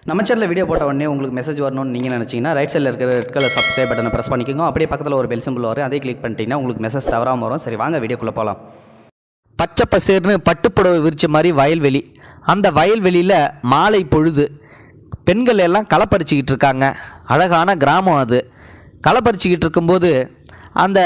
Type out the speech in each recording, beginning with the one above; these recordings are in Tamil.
நம்ம சேனலில் வீடியோ போட்ட உடனே உங்களுக்கு மெசேஜ் வரணும்னு நீங்கள் நினச்சிங்கன்னா ரைட் சைடில் இருக்கிற ரெட் கலர் சப்ஸ்கிரைப் பட்டனை ப்ரெஸ் பண்ணிக்கோங்க அப்படியே பக்கத்தில் ஒரு பெல் சிம்பிள் வரும் அதே கிளிக் பண்ணிட்டீங்கன்னா உங்களுக்கு மெசேஜ் தவறாமல் வரும் சரி வாங்க வீடியோக்குள்ளே போகலாம் பச்சை பசேர்னு பட்டுப்புடவை விரிச்ச மாதிரி வயல்வெளி அந்த வயல்வெளியில் மாலை பொழுது பெண்கள் எல்லாம் களை பறிச்சுக்கிட்டு இருக்காங்க அழகான கிராமம் அது களை பறிச்சுக்கிட்டு இருக்கும்போது அந்த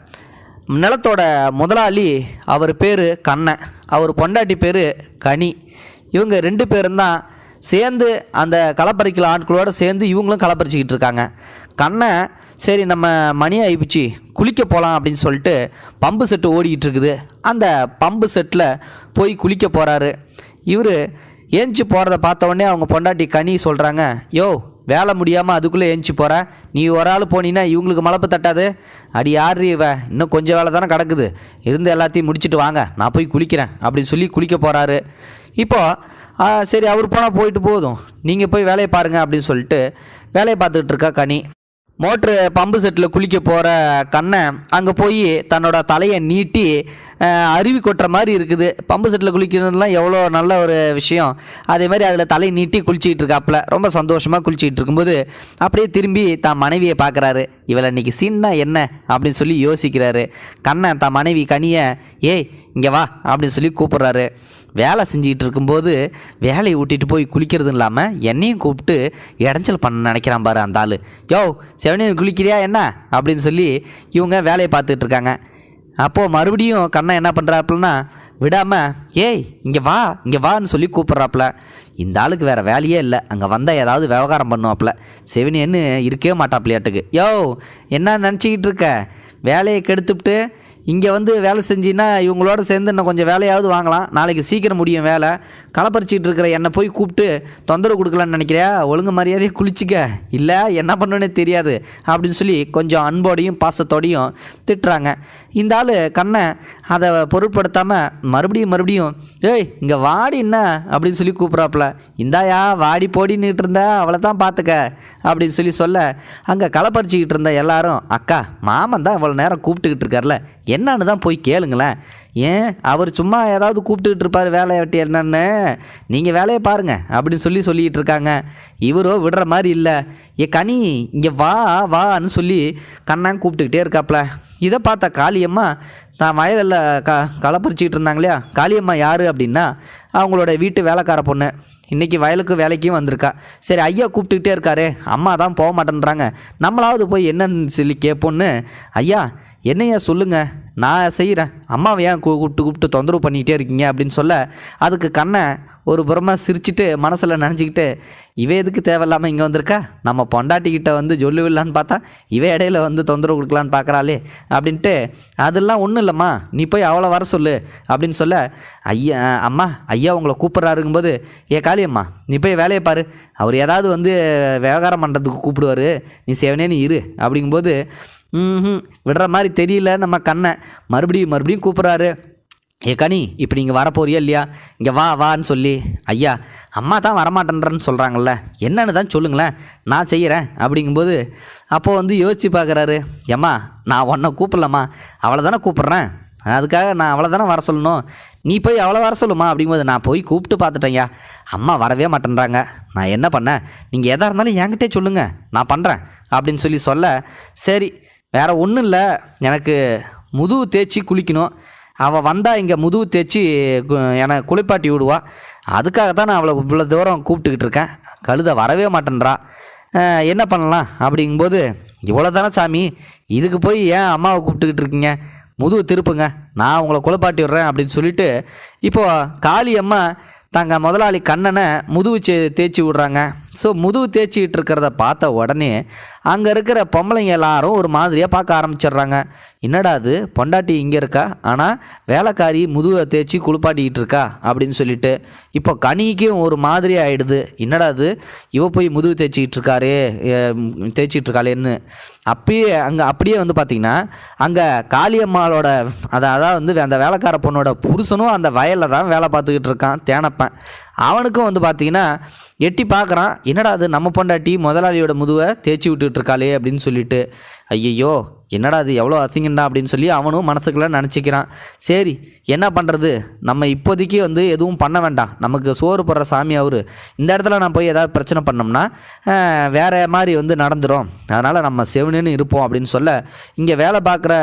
நிலத்தோட முதலாளி அவர் பேர் கண்ணன் அவர் பொண்டாட்டி பேர் கனி இவங்க ரெண்டு பேரும் தான் சேர்ந்து அந்த களப்பறிக்கல ஆட்களோடு சேர்ந்து இவங்களும் களப்பறிச்சிக்கிட்டு இருக்காங்க கண்ணன் சரி நம்ம மணி ஆயிப்பிச்சு குளிக்க போகலாம் அப்படின்னு சொல்லிட்டு பம்பு செட்டு ஓடிக்கிட்டு இருக்குது அந்த பம்பு செட்டில் போய் குளிக்க போகிறாரு இவர் ஏஞ்சி போகிறத பார்த்த உடனே அவங்க பொண்டாட்டி கனி சொல்கிறாங்க யோ வேலை முடியாமல் அதுக்குள்ளே ஏஞ்சி போகிற நீ ஒரு ஆள் போனீன்னா இவங்களுக்கு மலப்பு தட்டாது அடி யார் இவ இன்னும் கொஞ்சம் வேலை தானே கிடக்குது இருந்து எல்லாத்தையும் முடிச்சிட்டு வாங்க நான் போய் குளிக்கிறேன் அப்படின்னு சொல்லி குளிக்க போகிறாரு இப்போது ஆ, சரி அவர் போனால் போயிட்டு போதும் நீங்கள் போய் வேலையை பாருங்கள் அப்படின்னு சொல்லிட்டு வேலையை பார்த்துக்கிட்டு இருக்கா கனி மோட்ரு பம்பு செட்டில் குளிக்க போகிற கண்ணை அங்கே போய் தன்னோட தலையை நீட்டி ஆ, அருவி கொட்டுற மாதிரி இருக்குது பம்பு செட்டில் குளிக்கிறதுலாம் எவ்வளோ நல்ல ஒரு விஷயம் அதே மாதிரி அதில் தலையை நீட்டி குளிச்சிக்கிட்டு இருக்காப்புல ரொம்ப சந்தோஷமாக குளிச்சிக்கிட்டு இருக்கும்போது அப்படியே திரும்பி தான் மனைவியை பார்க்குறாரு இவளை இன்னைக்கு சீன்னா என்ன அப்படின்னு சொல்லி யோசிக்கிறாரு கண்ணன் தான் மனைவி கனியை ஏய் இங்கே வா அப்படின்னு சொல்லி கூப்பிட்றாரு வேலை செஞ்சுக்கிட்டு இருக்கும்போது வேலையை விட்டுட்டு போய் குளிக்கிறது இல்லாமல் என்னையும் கூப்பிட்டு இடைஞ்சல் பண்ண நினைக்கிறான் பாரு அந்த ஆள் யோ செவனியன் குளிக்கிறியா என்ன அப்படின்னு சொல்லி இவங்க வேலையை பார்த்துட்டு இருக்காங்க அப்போது மறுபடியும் கண்ணன் என்ன பண்ணுறாப்புலனா விடாமல் ஏய் இங்கே வா இங்கே வான்னு சொல்லி கூப்பிட்றாப்புல இந்த ஆளுக்கு வேறு வேலையே இல்லை அங்கே வந்தால் ஏதாவது விவகாரம் பண்ணுவாப்புல செவனியன்னு இருக்கவே மாட்டாப்புலையாட்டுக்கு யோ என்ன நினச்சிக்கிட்டு இருக்க வேலையை கெடுத்துவிட்டு இங்கே வந்து வேலை செஞ்சின்னா இவங்களோட சேர்ந்து இன்னும் கொஞ்சம் வேலையாவது வாங்கலாம் நாளைக்கு சீக்கிரம் முடியும் வேலை களப்பறிச்சிட்டு இருக்கிற என்னை போய் கூப்பிட்டு தொந்தரவு கொடுக்கலான்னு நினைக்கிறியா ஒழுங்கு மரியாதையை குளிச்சிக்க இல்லை என்ன பண்ணுன்னே தெரியாது அப்படின்னு சொல்லி கொஞ்சம் அன்போடையும் பாசத்தோடையும் திட்டுறாங்க இந்த ஆள் கண்ணை அதை பொருட்படுத்தாமல் மறுபடியும் மறுபடியும் ஏய் இங்கே வாடி என்ன அப்படின்னு சொல்லி கூப்பிட்றாப்புல இந்தாயா வாடி போடின்னுட்டு இருந்தா அவளை தான் பார்த்துக்க அப்படின்னு சொல்லி சொல்ல அங்கே களப்பறிச்சிக்கிட்டு இருந்த எல்லாரும் அக்கா மாமன் தான் இவ்வளோ நேரம் கூப்பிட்டுக்கிட்டு இருக்கார்ல என்னன்னு தான் போய் கேளுங்களேன் ஏன் அவர் சும்மா ஏதாவது கூப்பிட்டுக்கிட்டு இருப்பார் வேலையை வெட்டி என்னன்னு நீங்கள் வேலையை பாருங்க அப்படின்னு சொல்லி சொல்லிக்கிட்டு இருக்காங்க இவரோ விடுற மாதிரி இல்லை ஏ கனி இங்கே வா வான்னு சொல்லி கண்ணாங்க கூப்பிட்டுக்கிட்டே இருக்காப்ல இதை பார்த்த காளியம்மா நான் வயலில் க களை பறிச்சிக்கிட்டு இருந்தாங்க இல்லையா காளியம்மா யார் அப்படின்னா அவங்களோட வீட்டு வேலைக்கார பொண்ணு இன்றைக்கி வயலுக்கு வேலைக்கும் வந்திருக்கா சரி ஐயா கூப்பிட்டுக்கிட்டே இருக்காரு அம்மா தான் போக மாட்டேன்றாங்க நம்மளாவது போய் என்னன்னு சொல்லி கேட்போன்னு ஐயா என்னையா சொல்லுங்க நான் செய்கிறேன் அம்மாவை ஏன் கூ- கூப்பிட்டு கூப்பிட்டு தொந்தரவு பண்ணிக்கிட்டே இருக்கீங்க அப்படின்னு சொல்ல அதுக்கு கண்ணை ஒரு புறமா சிரிச்சிட்டு மனசில் நினச்சிக்கிட்டு இவ எதுக்கு தேவையில்லாமல் இங்கே வந்திருக்கா நம்ம பொண்டாட்டிக்கிட்ட வந்து சொல்லுவில்லான்னு பார்த்தா இவ இடையில வந்து தொந்தரவு கொடுக்கலான்னு பார்க்குறாளே அப்படின்ட்டு அதெல்லாம் ஒன்றும் இல்லைம்மா நீ போய் அவளை வர சொல்லு அப்படின்னு சொல்ல ஐயா அம்மா ஐயா உங்களை கூப்பிட்றாருங்கும்போது ஏ காளியம்மா நீ போய் வேலையை பாரு அவர் ஏதாவது வந்து விவகாரம் பண்ணுறதுக்கு கூப்பிடுவார் நீ சேவனே நீ இரு அப்படிங்கும்போது ம் விடுற மாதிரி தெரியல நம்ம கண்ணை மறுபடியும் மறுபடியும் கூப்பிட்றாரு ஏ கனி இப்போ நீங்கள் வரப்போறியா இல்லையா இங்கே வா வான்னு சொல்லி ஐயா அம்மா தான் வரமாட்டேன்றன்னு சொல்கிறாங்கல்ல என்னன்னு தான் சொல்லுங்களேன் நான் செய்கிறேன் அப்படிங்கும்போது அப்போது வந்து யோசித்து பார்க்குறாரு ஏம்மா நான் உன்னை கூப்பிடலாமா அவளை தானே கூப்பிட்றேன் அதுக்காக நான் அவளை தானே வர சொல்லணும் நீ போய் அவளை வர சொல்லுமா அப்படிங்கும்போது நான் போய் கூப்பிட்டு பார்த்துட்டேன்யா அம்மா வரவே மாட்டேன்றாங்க நான் என்ன பண்ணேன் நீங்கள் எதாக இருந்தாலும் என்கிட்டே சொல்லுங்கள் நான் பண்ணுறேன் அப்படின்னு சொல்லி சொல்ல சரி வேறு ஒன்றும் இல்லை எனக்கு முதுகு தேய்ச்சி குளிக்கணும் அவள் வந்தால் இங்கே முதுகு தேய்ச்சி கு- என்னை குளிப்பாட்டி விடுவா அதுக்காக தான் நான் அவளை இவ்வளோ தூரம் கூப்பிட்டுக்கிட்டு இருக்கேன் கழுதை வரவே மாட்டேன்றா அஹ், என்ன பண்ணலாம் அப்படிங்கும்போது இவ்வளோ தானே சாமி இதுக்கு போய் ஏன் அம்மாவை கூப்பிட்டுக்கிட்டு இருக்கீங்க முதுகு திருப்புங்க நான் உங்களை குளிப்பாட்டி விட்றேன் அப்படின்னு சொல்லிட்டு இப்போது காளி அம்மா தாங்க முதலாளி கண்ணனை முதுகு சே தேய்ச்சி விட்றாங்க ஸோ முதுகு தேய்ச்சிக்கிட்டு இருக்கிறத பார்த்த உடனே அங்கே இருக்கிற பொம்பளைங்க எல்லாரும் ஒரு மாதிரியாக பார்க்க ஆரம்பிச்சிடுறாங்க என்னடா அது பொண்டாட்டி இங்கே இருக்கா ஆனால் வேலைக்காரி முதுகை தேய்ச்சி குளிப்பாட்டிக்கிட்டு இருக்கா அப்படின்னு சொல்லிட்டு இப்போ கனிக்கும் ஒரு மாதிரி ஆயிடுது என்னடா அது இவ போய் முதுகு தேய்ச்சிக்கிட்டு இருக்காரே அஹ், தேய்ச்சிக்கிட்டு இருக்காளேன்னு அப்பயே அங்கே அப்படியே வந்து பார்த்திங்கன்னா அங்கே காளியம்மாளோட அதை அதாவது வந்து அந்த வேலைக்கார பொண்ணோட புருஷனும் அந்த வயலில் தான் வேலை பார்த்துக்கிட்டு இருக்கான் தேனப்பன் அவனுக்கும் வந்து பார்த்தீங்கன்னா எட்டி பார்க்குறான் என்னடா அது நம்ம பொண்டாட்டி முதலாளியோட முதுவை தேய்ச்சி விட்டுட்டு இருக்காளே அப்படின்னு சொல்லிட்டு ஐயையோ என்னடா அது எவ்வளோ அசிங்கண்டா அப்படின்னு சொல்லி அவனும் மனசுக்குள்ள நினச்சிக்கிறான் சரி என்ன பண்ணுறது நம்ம இப்போதைக்கு வந்து எதுவும் பண்ண வேண்டாம் நமக்கு சோறு போடுற சாமி அவர் இந்த இடத்துல நான் போய் ஏதாவது பிரச்சனை பண்ணோம்னா ஆஹ், வேற மாதிரி வந்து நடந்துரும் அதனால் நம்ம செவனுன்னு இருப்போம் அப்படின்னு சொல்ல இங்கே வேலை பார்க்குற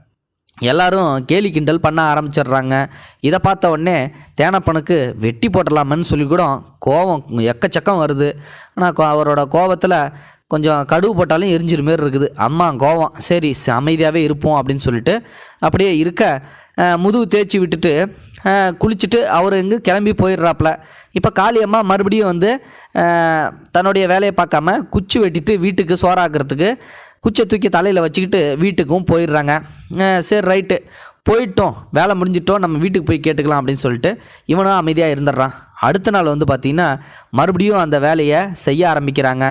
எல்லாரும் கேலி கிண்டல் பண்ண ஆரம்பிச்சிடுறாங்க இதை பார்த்த உடனே தேனப்பனுக்கு வெட்டி போட்டலாமன்னு சொல்லி கூட கோவம் எக்கச்சக்கம் வருது ஆனால் கோ- அவரோட கோவத்தில் கொஞ்சம் கடுகு போட்டாலும் எரிஞ்சிரு மாரி இருக்குது அம்மா கோவம் சரி ச- அமைதியாகவே இருப்போம் அப்படின்னு சொல்லிட்டு அப்படியே இருக்க அஹ், முதுகு தேய்ச்சி விட்டுட்டு அஹ், குளிச்சுட்டு அவர் எங்கே கிளம்பி போயிடுறாப்புல இப்போ காளியம்மா மறுபடியும் வந்து அஹ், தன்னுடைய வேலையை பார்க்காம குச்சி வெட்டிட்டு வீட்டுக்கு சோறாக்குறதுக்கு குச்சை தூக்கி தலையில் வச்சுக்கிட்டு வீட்டுக்கும் போயிடுறாங்க அஹ் சரி ரைட்டு போயிட்டோம் வேலை முடிஞ்சிட்டோம் நம்ம வீட்டுக்கு போய் கேட்டுக்கலாம் அப்படின்னு சொல்லிட்டு இவனும் அமைதியாக இருந்துடுறான் அடுத்த நாள் வந்து பார்த்திங்கன்னா மறுபடியும் அந்த வேலையை செய்ய ஆரம்பிக்கிறாங்க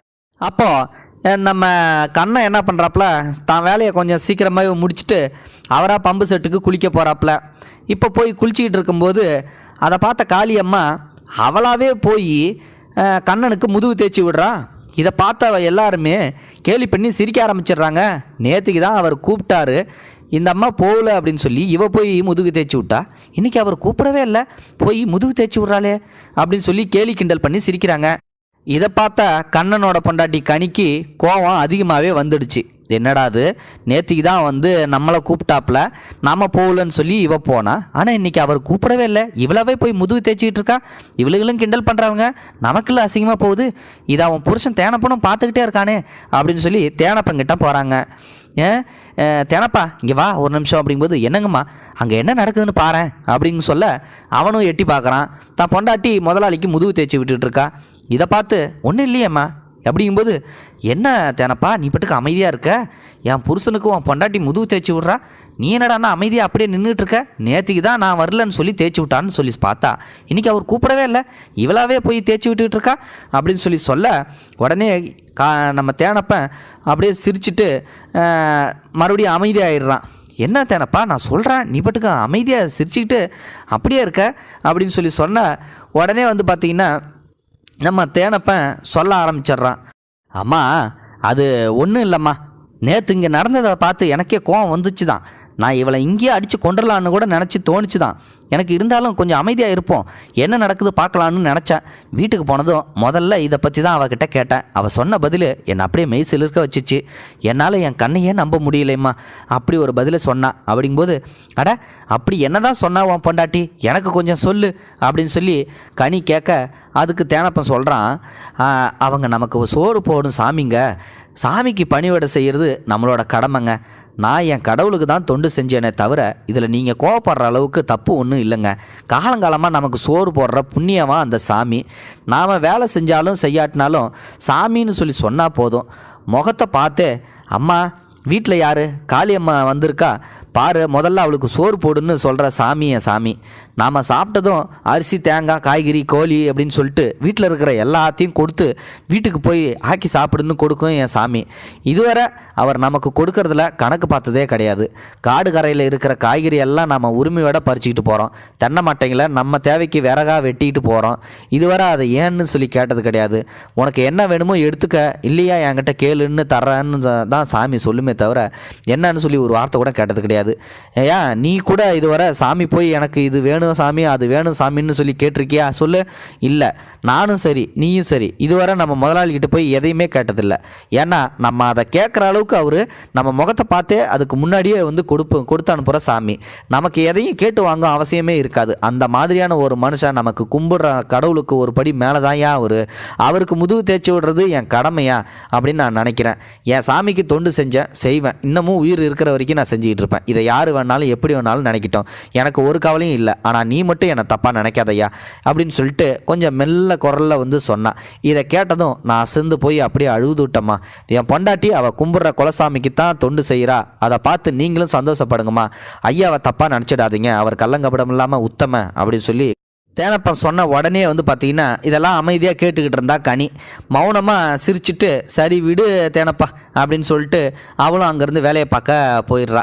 அப்போது நம்ம கண்ணன் என்ன பண்ணுறாப்புல தான் வேலையை கொஞ்சம் சீக்கிரமாகவே முடிச்சுட்டு அவராக பம்பு செட்டுக்கு குளிக்க போகிறாப்புல இப்போ போய் குளிச்சிக்கிட்டு இருக்கும்போது அதை பார்த்த காளியம்மா அவளாவே போய் அஹ், கண்ணனுக்கு முதுகு தேய்ச்சி விடுறா இதை பார்த்த எல்லாருமே கேலி பண்ணி சிரிக்க ஆரம்பிச்சிடுறாங்க நேற்றுக்கு தான் அவர் கூப்பிட்டாரு இந்த அம்மா போகல அப்படின்னு சொல்லி இவ போய் முதுகு தேய்ச்சி விட்டா இன்னைக்கு அவர் கூப்பிடவே இல்லை போய் முதுகு தேய்ச்சி விட்றாளே அப்படின்னு சொல்லி கேலி கிண்டல் பண்ணி சிரிக்கிறாங்க இதை பார்த்த கண்ணனோட பொண்டாட்டி கனிக்கு கோவம் அதிகமாகவே வந்துடுச்சு என்னடா அது நேத்திக்கு தான் வந்து நம்மளை கூப்பிட்டாப்புல நாம போகலன்னு சொல்லி இவ போனா ஆனால் இன்னைக்கு அவர் கூப்பிடவே இல்லை இவ்வளவே போய் முதுகு தேய்ச்சிக்கிட்டு இருக்கா இவளுகளும் கிண்டல் பண்ணுறவங்க நமக்குள்ள அசிங்கமாக போகுது இதை அவன் புருஷன் தேனப்பனும் பார்த்துக்கிட்டே இருக்கானே அப்படின்னு சொல்லி தேனப்பங்கிட்ட போகிறாங்க ஏன் அஹ், தேனப்பா இங்கே வா ஒரு நிமிஷம் அப்படிங்கும்போது என்னங்கம்மா அங்கே என்ன நடக்குதுன்னு பாரேன் அப்படின்னு சொல்ல அவனும் எட்டி பார்க்குறான் தான் பொண்டாட்டி முதலாளிக்கு முதுகு தேய்ச்சி விட்டுட்டு இருக்கா இதை பார்த்து ஒன்றும் இல்லையேம்மா அப்படிங்கும்போது என்ன தேனப்பா நீ பட்டுக்கு அமைதியாக இருக்க என் புருஷனுக்கு உன் பொண்டாட்டி முதுகு தேய்ச்சி விட்றா நீ என்னடான்னா அமைதியாக அப்படியே நின்றுட்டு இருக்க நேற்றுக்கு தான் நான் வரலன்னு சொல்லி தேய்ச்சி விட்டான்னு சொல்லி பார்த்தா இன்னைக்கு அவர் கூப்பிடவே இல்லை இவளாவே போய் தேய்ச்சி விட்டுக்கிட்டு இருக்கா அப்படின்னு சொல்லி சொல்ல உடனே கா நம்ம தேனப்பன் அப்படியே சிரிச்சிட்டு அஹ், மறுபடியும் அமைதியாகிடுறான் என்ன தேனப்பா நான் சொல்கிறேன் நீ பட்டுக்கு அமைதியாக சிரிச்சுக்கிட்டு அப்படியே இருக்க அப்படின்னு சொல்லி சொன்ன உடனே வந்து பார்த்தீங்கன்னா நம்ம தேனப்பன் சொல்ல ஆரம்பிச்சிடுறான் அம்மா அது ஒன்றும் இல்லைம்மா நேற்று இங்கே நடந்ததை பார்த்து எனக்கே கோவம் வந்துச்சு தான் நான் இவளை இங்கேயே அடித்து கொண்டுடலான்னு கூட நினச்சி தோணுச்சு தான் எனக்கு இருந்தாலும் கொஞ்சம் அமைதியாக இருப்போம் என்ன நடக்குது பார்க்கலான்னு நினச்சேன் வீட்டுக்கு போனதும் முதல்ல இதை பற்றி தான் அவகிட்ட கேட்டேன் அவள் சொன்ன பதில் என்னை அப்படியே மெய் சிலிர்க்க வச்சிச்சு என்னால் என் கண்ணையே நம்ப முடியலைம்மா அப்படி ஒரு பதிலை சொன்னா அப்படிங்கும்போது அட அப்படி என்ன தான் சொன்னா உன் பொண்டாட்டி எனக்கு கொஞ்சம் சொல்லு அப்படின்னு சொல்லி கனி கேட்க அதுக்கு தேனப்பன் சொல்கிறான் அவங்க நமக்கு சோறு போடும் சாமிங்க சாமிக்கு பணிவிடை செய்கிறது நம்மளோட கடமைங்க நான் என் கடவுளுக்கு தான் தொண்டு செஞ்சேனே தவிர இதில் நீங்கள் கோவப்படுற அளவுக்கு தப்பு ஒன்றும் இல்லைங்க காலங்காலமாக நமக்கு சோறு போடுற புண்ணியமாக அந்த சாமி நாம் வேலை செஞ்சாலும் செய்யாட்டினாலும் சாமின்னு சொல்லி சொன்னால் போதும் முகத்தை பார்த்தே அம்மா வீட்டில் யார் காளியம்மா வந்திருக்கா பாரு முதல்ல அவளுக்கு சோறு போடுன்னு சொல்கிற சாமி என் சாமி நாம் சாப்பிட்டதும் அரிசி தேங்காய் காய்கறி கோழி அப்படின்னு சொல்லிட்டு வீட்டில் இருக்கிற எல்லாத்தையும் கொடுத்து வீட்டுக்கு போய் ஆக்கி சாப்பிடுன்னு கொடுக்கும் என் சாமி இதுவரை அவர் நமக்கு கொடுக்கறதுல கணக்கு பார்த்ததே கிடையாது காடு கரையில் இருக்கிற காய்கறி எல்லாம் நம்ம உரிமையோட பறிச்சுக்கிட்டு போகிறோம் தென்னை மட்டைங்களை நம்ம தேவைக்கு விறகாக வெட்டிக்கிட்டு போகிறோம் இதுவரை அதை ஏன்னு சொல்லி கேட்டது கிடையாது உனக்கு என்ன வேணுமோ எடுத்துக்க இல்லையா என்கிட்ட கேளுன்னு தர்றேன்னு ச- தான் சாமி சொல்லுமே தவிர என்னன்னு சொல்லி ஒரு வார்த்தை கூட கேட்டது கிடையாது ஏன் நீ கூட இதுவரை சாமி போய் எனக்கு இது வேணும் சாமி அது வேணும் சாமின்னு சொல்லி கேட்டிருக்கியா சொல்லு இல்லை நானும் சரி நீயும் சரி இதுவரை நம்ம முதலாளிகிட்ட போய் எதையுமே கேட்டதில்லை ஏன்னா நம்ம அதை கேட்குற அளவுக்கு அவர் நம்ம முகத்தை பார்த்தே அதுக்கு முன்னாடியே வந்து கொடுப்பு கொடுத்து அனுப்புகிற சாமி நமக்கு எதையும் கேட்டு வாங்க அவசியமே இருக்காது அந்த மாதிரியான ஒரு மனுஷன் நமக்கு கும்பிடுற கடவுளுக்கு ஒரு படி மேலே தான் ஏன் அவர் அவருக்கு முதுகு தேய்ச்சி விடுறது என் கடமையா அப்படின்னு நான் நினைக்கிறேன் என் சாமிக்கு தொண்டு செஞ்சேன் செய்வேன் இன்னமும் உயிர் இருக்கிற வரைக்கும் நான் செஞ்சுக்கிட்டு இருப்பேன் இதை யார் வேணாலும் எப்படி வேணாலும் நினைக்கட்டும் எனக்கு ஒரு கவலையும் இல்லை ஆனால் நீ மட்டும் என்னை தப்பாக நினைக்காதய்யா அப்படின்னு சொல்லிட்டு கொஞ்சம் மெல்ல குரலில் வந்து சொன்னான் இதை கேட்டதும் நான் அசந்து போய் அப்படியே அழுது விட்டம்மா என் பொண்டாட்டி அவள் கும்பிட்ற குலசாமிக்கு தான் தொண்டு செய்கிறா அதை பார்த்து நீங்களும் சந்தோஷப்படுங்கம்மா ஐயாவை தப்பாக நினச்சிடாதீங்க அவர் கள்ளங்கப்படம் இல்லாமல் உத்தம அப்படின்னு சொல்லி தேனப்பன் சொன்ன உடனே வந்து பார்த்தீங்கன்னா இதெல்லாம் அமைதியாக கேட்டுக்கிட்டு இருந்தா கனி மௌனமாக சிரிச்சிட்டு சரி விடு தேனப்பா அப்படின்னு சொல்லிட்டு அவளும் அங்கேருந்து வேலையை பார்க்க போயிடுறா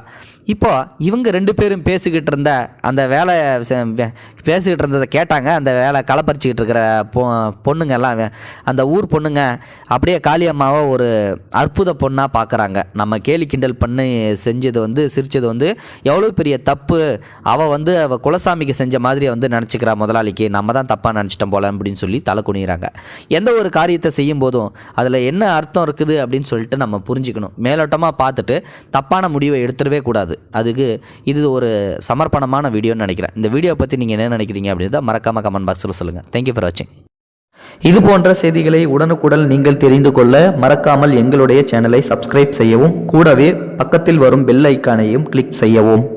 இப்போ இவங்க ரெண்டு பேரும் பேசிக்கிட்டு இருந்த அந்த வேலை செ- வே- பேசிக்கிட்டு இருந்ததை கேட்டாங்க அந்த வேலை களப்பறிச்சிக்கிட்டு இருக்கிற பொ பொண்ணுங்க எல்லாம் வே- அந்த ஊர் பொண்ணுங்க அப்படியே காளியம்மாவை ஒரு அற்புத பொண்ணாக பார்க்குறாங்க நம்ம கேலி கிண்டல் பண்ணி செஞ்சது வந்து சிரிச்சது வந்து எவ்வளோ பெரிய தப்பு அவள் வந்து அவள் குலசாமிக்கு செஞ்ச மாதிரி வந்து நினச்சிக்கிறா முதலாளிக்கு நம்ம தான் தப்பாக நினச்சிட்டோம் போல அப்படின்னு சொல்லி தலை குனிகிறாங்க எந்த ஒரு காரியத்தை செய்யும் போதும் அதில் என்ன அர்த்தம் இருக்குது அப்படின்னு சொல்லிட்டு நம்ம புரிஞ்சுக்கணும் மேலோட்டமாக பார்த்துட்டு தப்பான முடிவை எடுத்துடவே கூடாது அதுக்கு இது ஒரு சமர்ப்பணமான வீடியோன்னு நினைக்கிறேன் இந்த வீடியோ பற்றி நீங்கள் என்ன நினைக்கிறீங்க அப்படின்றத மறக்காமல் கமெண்ட் பாக்ஸில் சொல்லுங்கள் தேங்க்யூ ஃபார் வாட்சிங் இது போன்ற செய்திகளை உடனுக்குடன் நீங்கள் தெரிந்து கொள்ள மறக்காமல் எங்களுடைய சேனலை சப்ஸ்கிரைப் செய்யவும் கூடவே பக்கத்தில் வரும் பெல் ஐக்கானையும் கிளிக் செய்யவும்